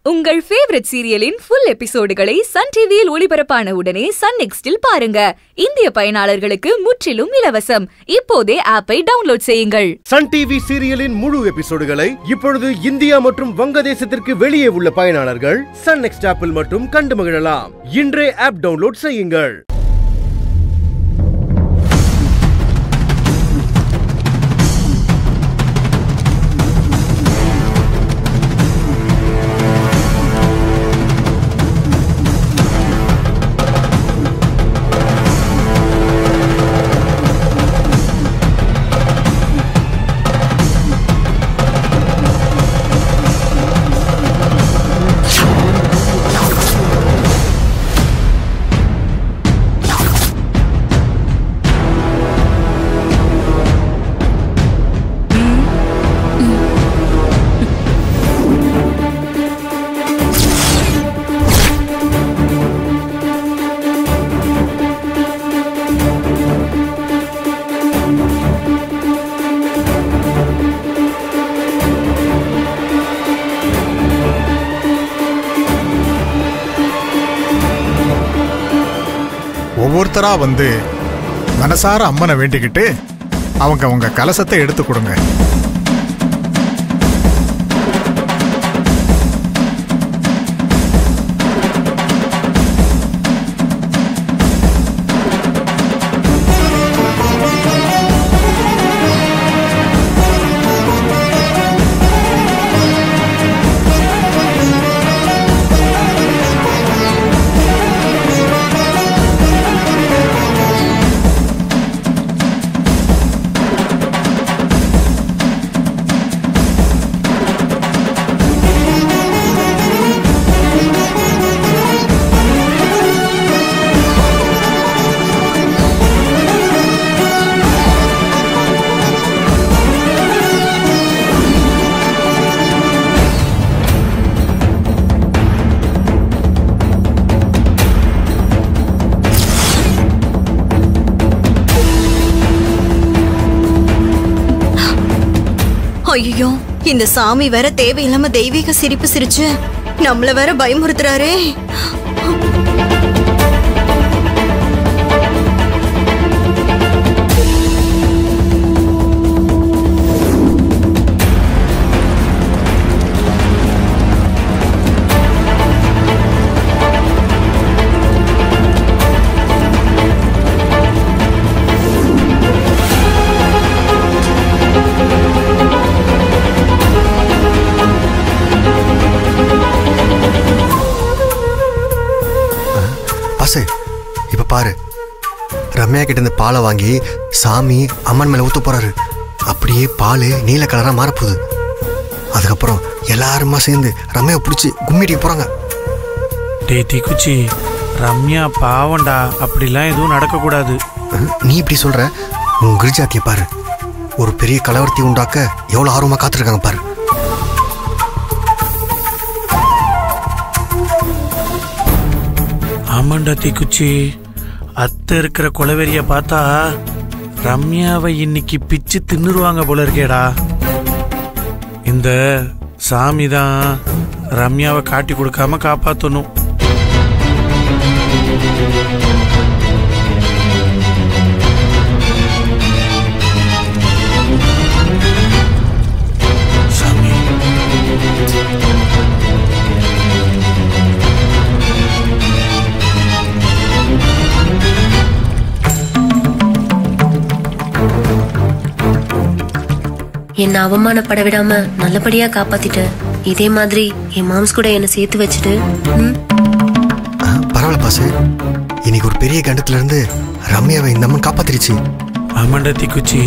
உங்கள் ஃபேவரட் சீரியலின் ஃபுல் எபிசோடுகளை சன் டிவியில் ஒளிபரப்பான உடனே சன் நெக்ஸ்டில் பாருங்க இந்திய பயனாளர்களுக்கு முற்றிலும் இலவசம் இப்போதே ஆப்பை டவுன்லோட் செய்யுங்கள் சன் டிவி சீரியலின் முழு எபிசோடுகளை இப்பொழுது இந்தியா மற்றும் வங்கதேசத்திற்கு வெளியே உள்ள பயனாளர்கள் சன் நெக்ஸ்ட் ஆப்பில் மட்டும் கண்டு மகிழலாம் இன்றே ஆப் டவுன்லோட் செய்யுங்கள் ஒவ்வொருத்தரா வந்து மனசார அம்மனை வேண்டிக்கிட்டு அவங்க அவங்க கலசத்தை எடுத்து கொடுங்க ஐயோ இந்த சாமி வேற தேவையில்லாம தெய்வீக சிரிப்பு சிரிச்சு நம்மள வேற பயமுறுத்துறாரே பாசு இப்ப பாரு ரம்யா கிட்ட இருந்து பாலை வாங்கி சாமி அம்மன் மேல ஊத்த போறாரு அப்படியே பால் நீல கலரா மாறப்போகுது அதுக்கப்புறம் எல்லாருமா சேர்ந்து ரம்யாவை பிடிச்சி கும்மிடிக்க போறாங்க டேய் தீக்குச்சி ரம்யா பாவண்டா அப்படிலாம் எதுவும் நடக்கக்கூடாது அஹ், நீ இப்படி சொல்ற உன் கிரிஜாத்திய பாரு ஒரு பெரிய கலவரத்தை உண்டாக்க எவ்வளவு ஆர்வமா காத்திருக்காங்க பாரு ஆமாண்டா தீக்குச்சி அத்தை இருக்கிற கொலவெறிய பார்த்தா ரம்யாவை இன்னைக்கு பிச்சு தின்னுருவாங்க போல இருக்கேடா இந்த சாமி தான் ரம்யாவை காட்டி கொடுக்காம காப்பாத்தணும் சாமி என்னை அவமானப்பட விடாம நல்லபடியா காப்பாத்திட்ட இதே மாதிரி என் மாம்ஸ் கூட என்னை சேர்த்து வச்சுட்டு ம் அஹ், பரவாயில்ல பாசு இன்னைக்கு ஒரு பெரிய கண்டத்துல இருந்து ரம்யாவை இந்த அம்மன் காப்பாத்திருச்சு ஆமாண்டா தீக்குச்சி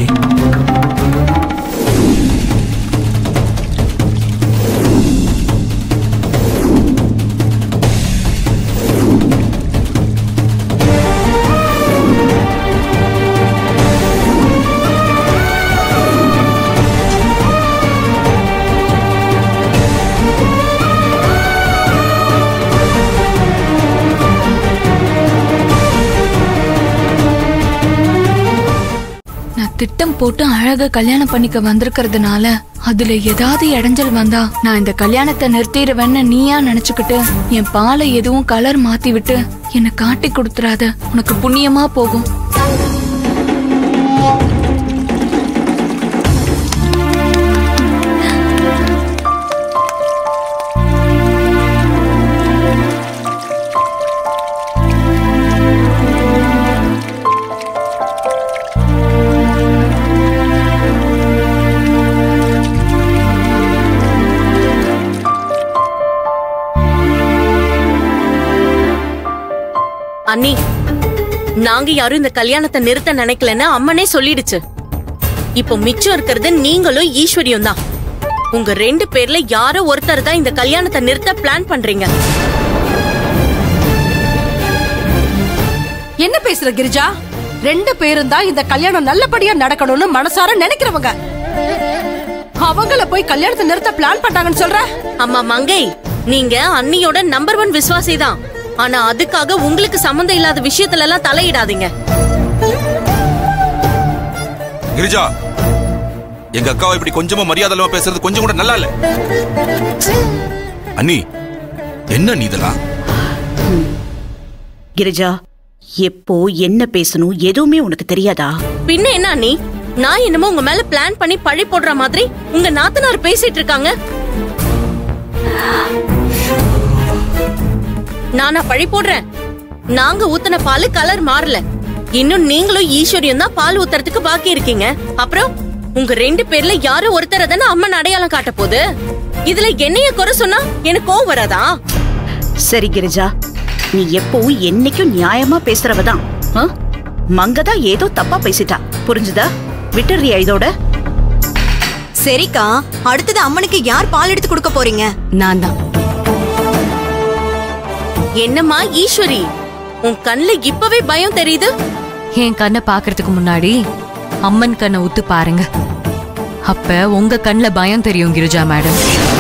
திட்டம் போட்டு அழகா கல்யாணம் பண்ணிக்க வந்திருக்கிறதுனால அதுல ஏதாவது இடைஞ்சல் வந்தா நான் இந்த கல்யாணத்தை நிறுத்திடுவேன்னு நீயா நினைச்சுக்கிட்டு என் பாலை எதுவும் கலர் மாத்தி விட்டு என்னை காட்டி கொடுத்துறாத உனக்கு புண்ணியமா போகும் அண்ணி நாங்க யாரும் இந்த கல்யாணத்தை நிறுத்த நினைக்கலன்னு அம்மனே சொல்லிடுச்சு இப்போ மிச்சம் இருக்கிறது நீங்களும் ஈஸ்வரியும் தான் உங்க ரெண்டு பேர்ல யாரோ ஒருத்தர் தான் இந்த கல்யாணத்தை நிறுத்த பிளான் பண்றீங்க என்ன பேசுற கிரிஜா ரெண்டு பேரும் தான் இந்த கல்யாணம் நல்லபடியா நடக்கணும்னு மனசார நினைக்கிறவங்க அவங்கள போய் கல்யாணத்தை நிறுத்த பிளான் பண்றாங்கன்னு சொல்ற அம்மா மங்கை நீங்க அண்ணியோட நம்பர் ஒன் விசுவாசி தான் ஆனா அதுக்காக உங்களுக்கு சம்மந்தம் இல்லாத விஷயத்துல எல்லாம் தலையிடாதீங்க கிரிஜா எங்க அக்காவை இப்படி கொஞ்சமா மரியாதை இல்லாம பேசுறது கொஞ்சம் கூட நல்லா இல்ல அண்ணி என்ன நீ இதெல்லாம் கிரிஜா எப்போ என்ன பேசணும் எதுவுமே உனக்கு தெரியாதா பின்ன என்ன அண்ணி நான் என்னமோ உங்க மேல பிளான் பண்ணி பழி போடுற மாதிரி உங்க நாத்தனார் பேசிட்டு இருக்காங்க நானா பழி போடுறேன் நாங்க ஊத்துன பால் கலர் மாறல இன்னும் நீங்களும் ஈஸ்வரியும் தான் பால் ஊத்துறதுக்கு பாக்கி இருக்கீங்க அப்புறம் உங்க ரெண்டு பேர்ல யாரோ ஒருத்தர தானே அம்மன் அடையாளம் காட்ட போகுது இதுல என்னைய குறை சொன்னா எனக்கு கோவம் வராதா சரி கிரிஜா நீ எப்பவும் என்னைக்கும் நியாயமா பேசுறவ தான் மங்கதான் ஏதோ தப்பா பேசிட்டா புரிஞ்சுதா விட்டுறியா இதோட சரிக்கா அடுத்தது அம்மனுக்கு யார் பால் எடுத்து கொடுக்க போறீங்க நான் தான் என்னம்மா ஈஸ்வரி உன் கண்ணுல இப்பவே பயம் தெரியுது என் கண்ணை பாக்குறதுக்கு முன்னாடி அம்மன் கண்ணை உத்து பாருங்க அப்ப உங்க கண்ணுல பயம் தெரியும் கிரிஜா மேடம்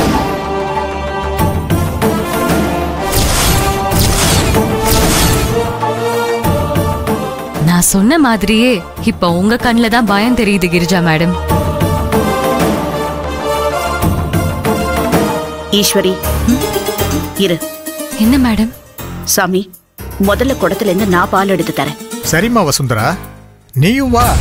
நான் சொன்ன மாதிரியே இப்ப உங்க கண்ணுல தான் பயம் தெரியுது கிரிஜா மேடம் ஈஸ்வரி ம், இரு என்ன மேடம் சாமி முதல்ல குடத்துல இருந்து நான் பால் எடுத்து தரேன் சரிம்மா வசுந்தரா நீயும் வா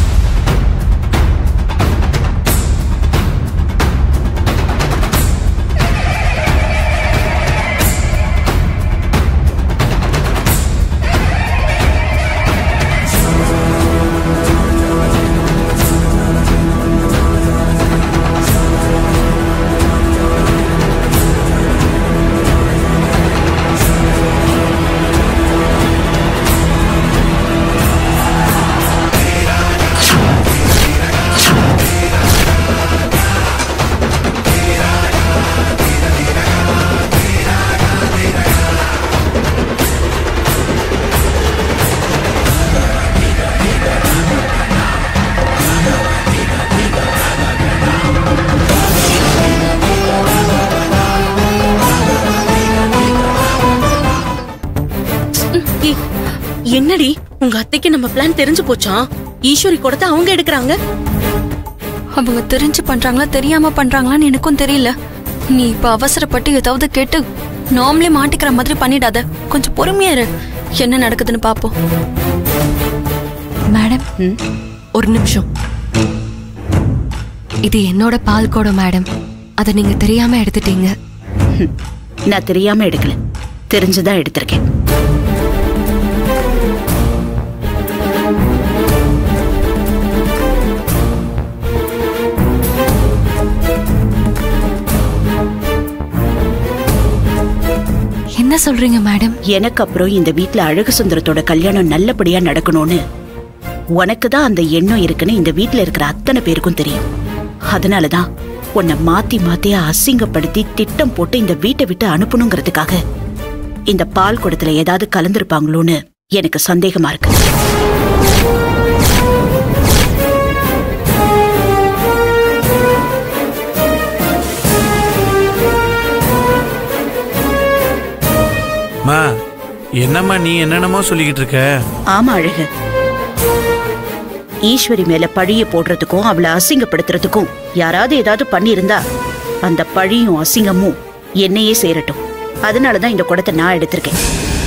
ஏய், என்னடி உங்க அத்தைக்கு நம்ம பிளான் தெரிஞ்சு போச்சா ஈஸ்வரி கொடுத்த அவங்க எடுக்கறாங்க அவங்க தெரிஞ்சு பண்றாங்களா தெரியாம பண்றாங்களான்னு எனக்கும் தெரியல நீ இப்ப அவசரப்பட்டு ஏதாவது கேட்டு நாமளே மாட்டிக்கிற மாதிரி பண்ணிடாத கொஞ்சம் பொறுமையா இரு என்ன நடக்குதுன்னு பாப்போம் மேடம் ஒரு நிமிஷம் இது என்னோட பால் குடம் மேடம் அதை நீங்க தெரியாம எடுத்துட்டீங்க நான் தெரியாம எடுக்கல தெரிஞ்சுதான் எடுத்திருக்கேன் என்ன சொல்றீங்க மேடம் எனக்கு அப்புறம் இந்த வீட்ல அழகு சுந்தரத்தோட கல்யாணம் நல்லபடியா நடக்கணும்னு உனக்கு தான் அந்த எண்ணம் இருக்குன்னு இந்த வீட்ல இருக்கிற அத்தனை பேருக்கும் தெரியும் அதனாலதான் உன்னை மாத்தி மாத்தி அசிங்கப்படுத்தி திட்டம் போட்டு இந்த வீட்டை விட்டு அனுப்பணுங்கிறதுக்காக இந்த பால் குடத்துல ஏதாவது கலந்திருப்பாங்களோன்னு எனக்கு சந்தேகமா இருக்கு மா என்னம்மா நீ என்னென்னமோ சொல்லிக்கிட்டு இருக்க ஆமா அழகு ஈஸ்வரி மேல பழிய போடுறதுக்கும் அவளை அசிங்கப்படுத்துறதுக்கும் யாராவது ஏதாவது பண்ணியிருந்தா அந்த பழியும் அசிங்கமும் என்னையே சேரட்டும் அதனாலதான் இந்த குடத்தை நான் எடுத்திருக்கேன்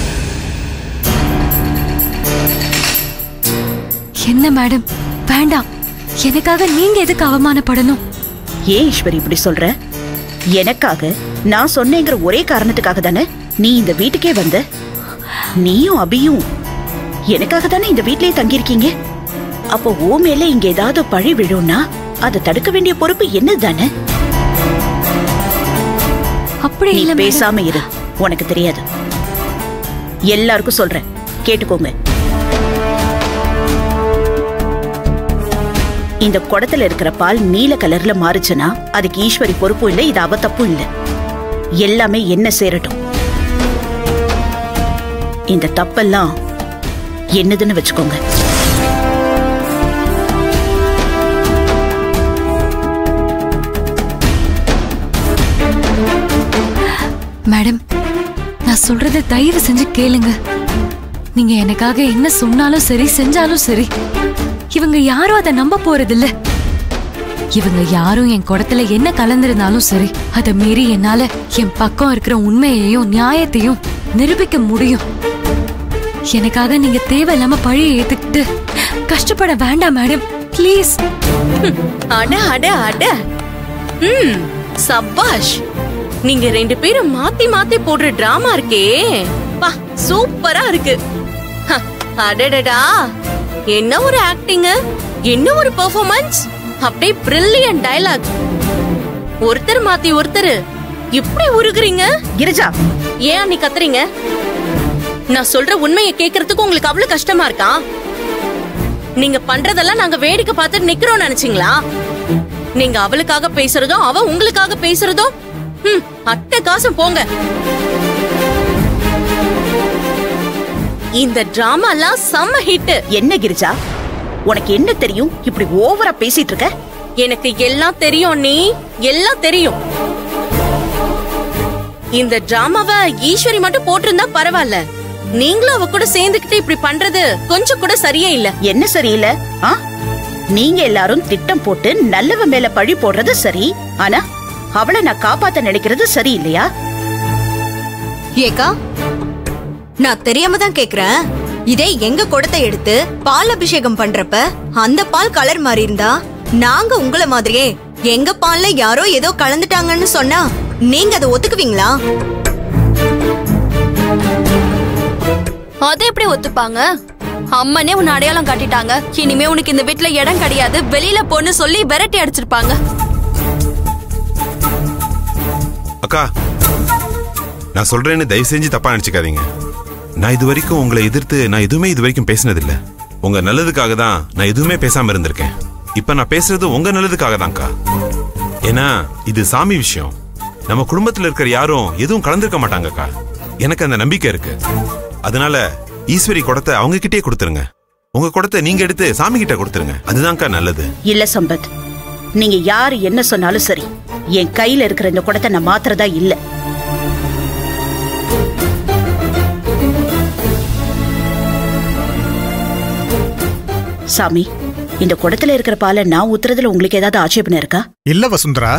என்ன மேடம் வேண்டாம் எனக்காக நீங்க எதுக்கு அவமானப்படணும் ஏன் ஈஸ்வரி இப்படி சொல்ற எனக்காக நான் சொன்னேங்கிற ஒரே காரணத்துக்காக தானே நீ இந்த வீட்டுக்கே வந்த நீயும் அபியும் எனக்காக தானே இந்த வீட்லயே தங்கியிருக்கீங்க அப்போ ஓ மேல இங்க ஏதாவது பழி விழும்னா அதை தடுக்க வேண்டிய பொறுப்பு என்னது தானே அப்படி நீ இல்ல மேடம். பேசாம இரு உனக்கு தெரியாது எல்லாருக்கும் சொல்றேன் கேட்டுக்கோங்க இந்த குடத்துல இருக்கிற பால் நீல கலர்ல மாறுச்சுன்னா அதுக்கு ஈஸ்வரி பொறுப்பும் இல்ல இது அவ தப்பும் இல்ல எல்லாமே என்ன சேரட்டும் இந்த தப்பெல்லாம் என்னதுன்னு வச்சுக்கோங்க மேடம் நான் சொல்றத தயவு செஞ்சு கேளுங்க நீங்க எனக்காக என்ன சொன்னாலும் சரி செஞ்சாலும் சரி இவங்க யாரும் அதை நம்ப போறதில்ல இவங்க யாரும் என் குடத்துல என்ன கலந்திருந்தாலும் சரி அதை மீறி என்னால என் பக்கம் இருக்கிற உண்மையையும் நியாயத்தையும் நிரூபிக்க முடியும் எனக்காக நீங்க தேவையில்லாம பழிய ஏத்துக்கிட்டு கஷ்டப்பட வேண்டாம் மேடம் ப்ளீஸ் அட அட அட ம் சபாஷ் நீங்க ரெண்டு பேரும் மாத்தி மாத்தி போடுற டிராமா இருக்கே பா சூப்பரா இருக்கு ஹ, அடடடா என்ன ஒரு ஆக்டிங் என்ன ஒரு பெர்ஃபார்மன்ஸ் அப்படியே பிரில்லியன்ட் டயலாக் ஒருத்தர் மாத்தி ஒருத்தர் இப்படி உருகுறீங்க கிரிஜா ஏன் நீ கத்துறீங்க நான் சொல்ற உண்மையை கேக்குறதுக்கு உங்களுக்கு அவ்வளவு கஷ்டமா இருக்கா நீங்க பண்றதெல்லாம் நாங்க வேடிக்கை பார்த்துட்டு நிக்கிறோம் நினைச்சீங்களா நீங்க அவளுக்காக பேசுறதும் அவ உங்களுக்காக பேசுறதும் ம், அட்டை காசும் போங்க இந்த டிராமா எல்லாம் செம்ம ஹிட் என்ன கிரிஜா உனக்கு என்ன தெரியும் இப்படி ஓவரா பேசிட்டு இருக்க எனக்கு எல்லாம் தெரியும் நீ எல்லாம் தெரியும் இந்த டிராமாவை ஈஸ்வரி மட்டும் போட்டிருந்தா பரவாயில்ல நீங்களும் அவ கூட சேர்ந்துக்கிட்டு இப்படி பண்றது கொஞ்சம் கூட சரியே இல்ல என்ன சரியில்லை ஆ நீங்க எல்லாரும் திட்டம் போட்டு நல்லவ மேல பழி போடுறது சரி ஆனா அவளை நான் காப்பாத்த நினைக்கிறது சரி இல்லையா ஏக்கா நான் தெரியாம தான் கேக்குறேன் இதே எங்க குடத்தை எடுத்து பால் அபிஷேகம் பண்றப்ப அந்த பால் கலர் மாறி இருந்தா நாங்க உங்கள மாதிரியே எங்க பால்ல யாரோ ஏதோ கலந்துட்டாங்கன்னு சொன்னா நீங்க அதை ஒத்துக்குவீங்களா அதை எப்படி ஒத்துப்பாங்க அம்மனே உன்னை அடையாளம் காட்டிட்டாங்க இனிமே உனக்கு இந்த வீட்ல இடம் கிடையாது வெளியில போன்னு சொல்லி விரட்டி அடிச்சிருப்பாங்க அக்கா நான் சொல்றேன்னு தயவு செஞ்சு தப்பா நினைச்சுக்காதீங்க நான் இது வரைக்கும் உங்களை எதிர்த்து நான் எதுவுமே இது வரைக்கும் பேசினதில்ல உங்க நல்லதுக்காக தான் நான் எதுவுமே பேசாம இருந்திருக்கேன் இப்ப நான் பேசுறது உங்க நல்லதுக்காக தான்க்கா ஏன்னா இது சாமி விஷயம் நம்ம குடும்பத்துல இருக்கிற யாரும் எதுவும் கலந்திருக்க மாட்டாங்கக்கா எனக்கு அந்த நம்பிக்கை இருக்கு அதனால ஈஸ்வரி குடத்தை அவங்க கிட்டே கொடுத்துருங்க உங்க குடத்தை நீங்க எடுத்து சாமி கிட்ட கொடுத்துருங்க அதுதான்க்கா நல்லது இல்ல சம்பத் நீங்க யாரு என்ன சொன்னாலும் சரி என் கையில இருக்கிற இந்த குடத்தை நான் மாத்துறதா இல்ல சாமி இந்த குடத்துல இருக்கிற பாலை நான் ஊத்துறதுல உங்களுக்கு ஏதாவது ஆட்சேபனை இருக்கா இல்ல வசுந்தரா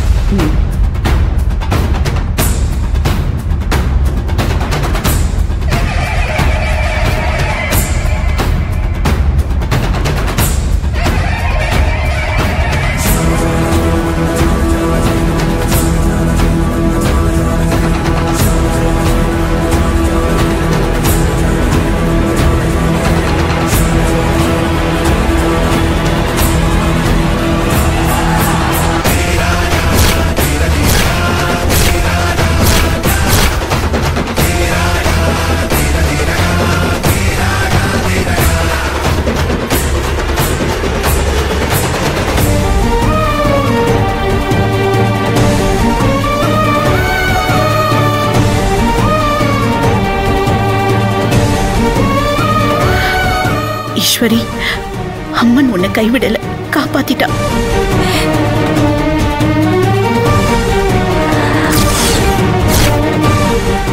ஈஸ்வரி அம்மன் உன்னை கைவிடல காப்பாத்திட்டா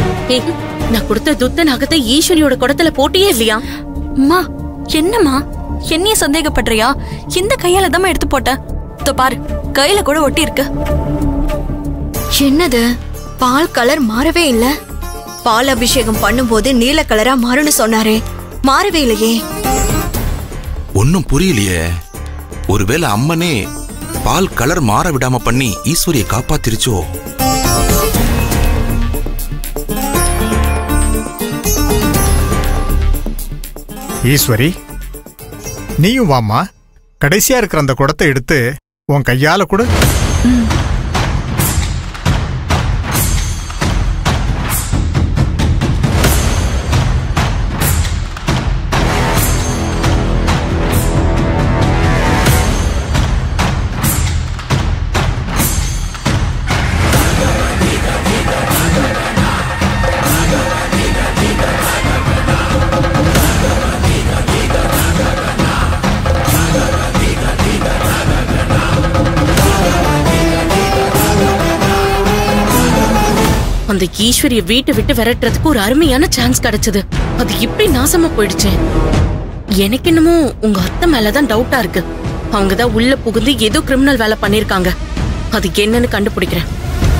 ஏய், நான் கொடுத்த துத்த நகத்தை ஈஸ்வரியோட குடத்துல போட்டியே இல்லையா அம்மா என்னம்மா என்னைய சந்தேகப்படுறியா இந்த கையால தான் எடுத்து போட்டேன் இதோ பாரு கையில கூட ஒட்டி இருக்கு என்னது பால் கலர் மாறவே இல்ல பால் அபிஷேகம் பண்ணும்போது நீல கலரா மாறும்னு சொன்னாரே மாறவே இல்லையே ஒன்னும் புரியலையே ஒருவேளை அம்மனே பால் கலர் மாற விடாம பண்ணி ஈஸ்வரியை காப்பாத்திருச்சோ ஈஸ்வரி நீயும் வாம்மா கடைசியா இருக்கிற அந்த குடத்தை எடுத்து உன் கையால கொடு அந்த ஈஸ்வரிய வீட்டை விட்டு விரட்டுறதுக்கு ஒரு அருமையான சான்ஸ் கிடைச்சது அது இப்படி நாசமா போயிடுச்சு எனக்கு என்னமோ உங்க அத்தை மேலதான் டவுட்டா இருக்கு அவங்க தான் உள்ள புகுந்து ஏதோ கிரிமினல் வேலை பண்ணிருக்காங்க அது என்னன்னு கண்டுபிடிக்கிறேன்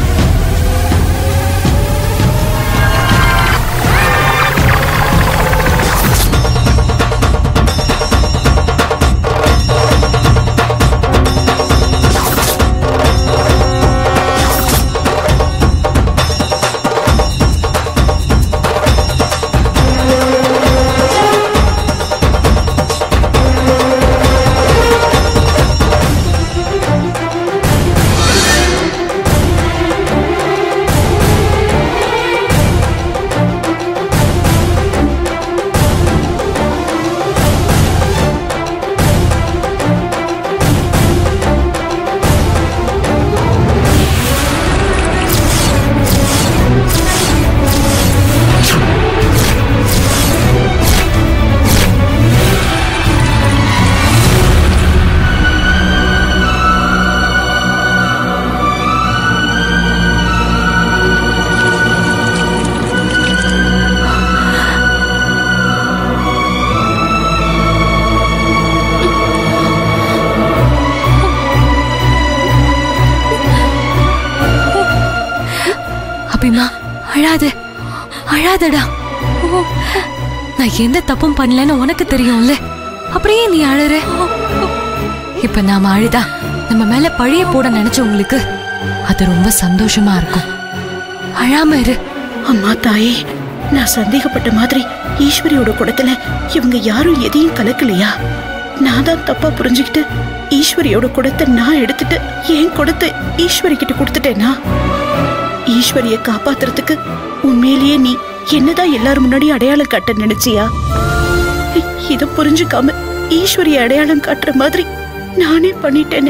அபிமா அழாத அழாதடா நான் எந்த தப்பும் பண்ணலன்னு உனக்கு தெரியும்ல அப்படியே நீ அழற இப்ப நாம அழுதா நம்ம மேல பழிய போட நினைச்சவங்களுக்கு அது ரொம்ப சந்தோஷமா இருக்கும் அழாம இரு அம்மா தாயே நான் சந்தேகப்பட்ட மாதிரி ஈஸ்வரியோட குடத்துல இவங்க யாரும் எதையும் கலக்கலையா நான் தான் தப்பா புரிஞ்சுக்கிட்டு ஈஸ்வரியோட குடத்தை நான் எடுத்துட்டு என் குடத்தை ஈஸ்வரி கிட்ட கொடுத்துட்டேனா ஈஸ்வரிய காப்பாத்துறதுக்கு உண்மையிலேயே நீ என்னதான் எல்லாரும் முன்னாடி அடையாளம் காட்ட நினைச்சியா இ- இத புரிஞ்சுக்காம ஈஸ்வரிய அடையாளம் காட்டுற மாதிரி நானே பண்ணிட்டேனே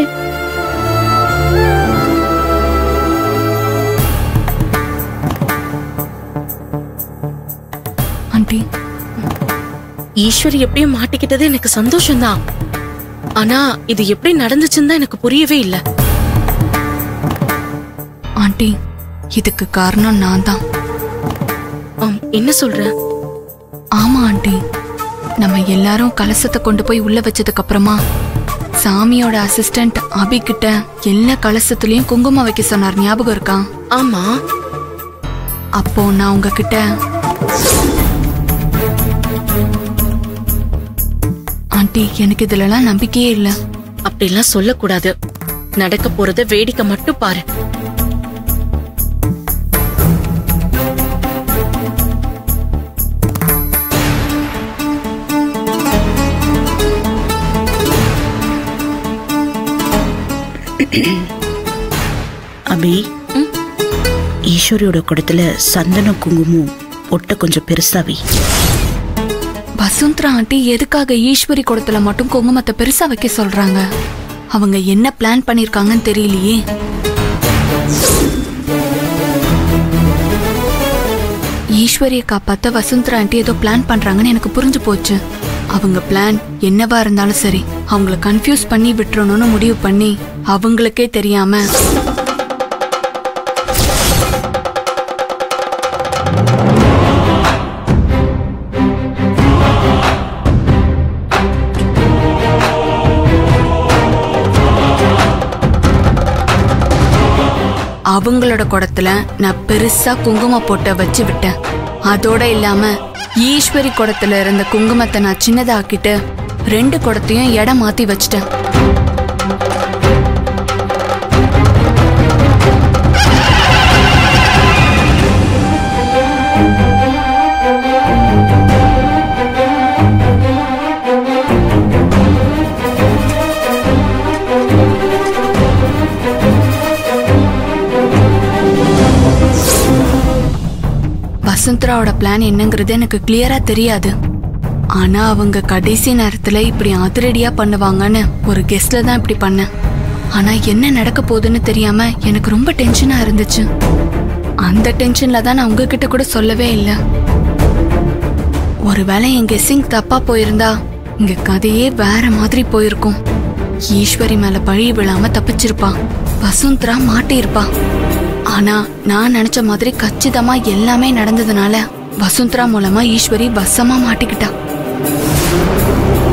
ஆண்டி ஈஸ்வரி எப்படியும் மாட்டிக்கிட்டது எனக்கு சந்தோஷம்தான் ஆனா இது எப்படி நடந்துச்சுன்னு தான் எனக்கு புரியவே இல்ல ஆண்டி இதுக்கு காரணம் நான் தான் ஆம், என்ன சொல்ற ஆமா ஆண்டி நம்ம எல்லாரும் கலசத்தை கொண்டு போய் உள்ள வச்சதுக்கு அப்புறமா சாமியோட அசிஸ்டன்ட் அபி கிட்ட எல்லா கலசத்துலயும் குங்குமம் வைக்க சொன்னார் ஞாபகம் இருக்கா ஆமா அப்போ நான் உங்ககிட்ட ஆண்டி எனக்கு இதுலலாம் நம்பிக்கையே இல்ல அப்படிலாம் சொல்லக்கூடாது நடக்க போறத வேடிக்கை மட்டும் பாரு அபி ஈஸ்வரியோட குடத்துல சந்தனம் குங்குமம் ஒட்ட கொஞ்சம் பெருசாவி வசுந்தரா ஆண்டி எதுக்காக ஈஸ்வரி குடத்துல மட்டும் குங்குமத்தை பெருசா வைக்க சொல்றாங்க அவங்க என்ன பிளான் பண்ணிருக்காங்கன்னு தெரியலையே ஈஸ்வரிய காப்பாத்த வசுந்தரா ஆண்டி ஏதோ பிளான் பண்றாங்கன்னு எனக்கு புரிஞ்சு போச்சு அவங்க பிளான் என்னவா இருந்தாலும் சரி அவங்கள கன்ஃபியூஸ் பண்ணி விட்டுறணும்னு முடிவு பண்ணி அவங்களுக்கே தெரியாம அவங்களோட குடத்துல நான் பெருசா குங்கும போட்ட வச்சு விட்டேன் அதோட இல்லாம ஈஸ்வரி குடத்துல இருந்த குங்குமத்தை நான் சின்னதாக்கிட்டு ரெண்டு குடத்தையும் இடம் மாத்தி வச்சிட்டேன் வசுந்தராவோட பிளான் என்னங்கிறது எனக்கு கிளியரா தெரியாது ஆனா அவங்க கடைசி நேரத்துல இப்படி அதிரடியா பண்ணுவாங்கன்னு ஒரு கெஸ்ட்ல தான் இப்படி பண்ணேன் ஆனா என்ன நடக்க போகுதுன்னு தெரியாம எனக்கு ரொம்ப டென்ஷனா இருந்துச்சு அந்த டென்ஷன்ல தான் நான் உங்ககிட்ட கூட சொல்லவே இல்லை ஒருவேளை என் கெஸ்ஸிங் தப்பா போயிருந்தா இங்க கதையே வேற மாதிரி போயிருக்கும் ஈஸ்வரி மேல பழி விழாம தப்பிச்சிருப்பா வசுந்தரா மாட்டியிருப்பா ஆனா நான் நினைச்ச மாதிரி கச்சிதமா எல்லாமே நடந்ததுனால வசுந்தரா மூலமா ஈஸ்வரி வசமா மாட்டிக்கிட்டா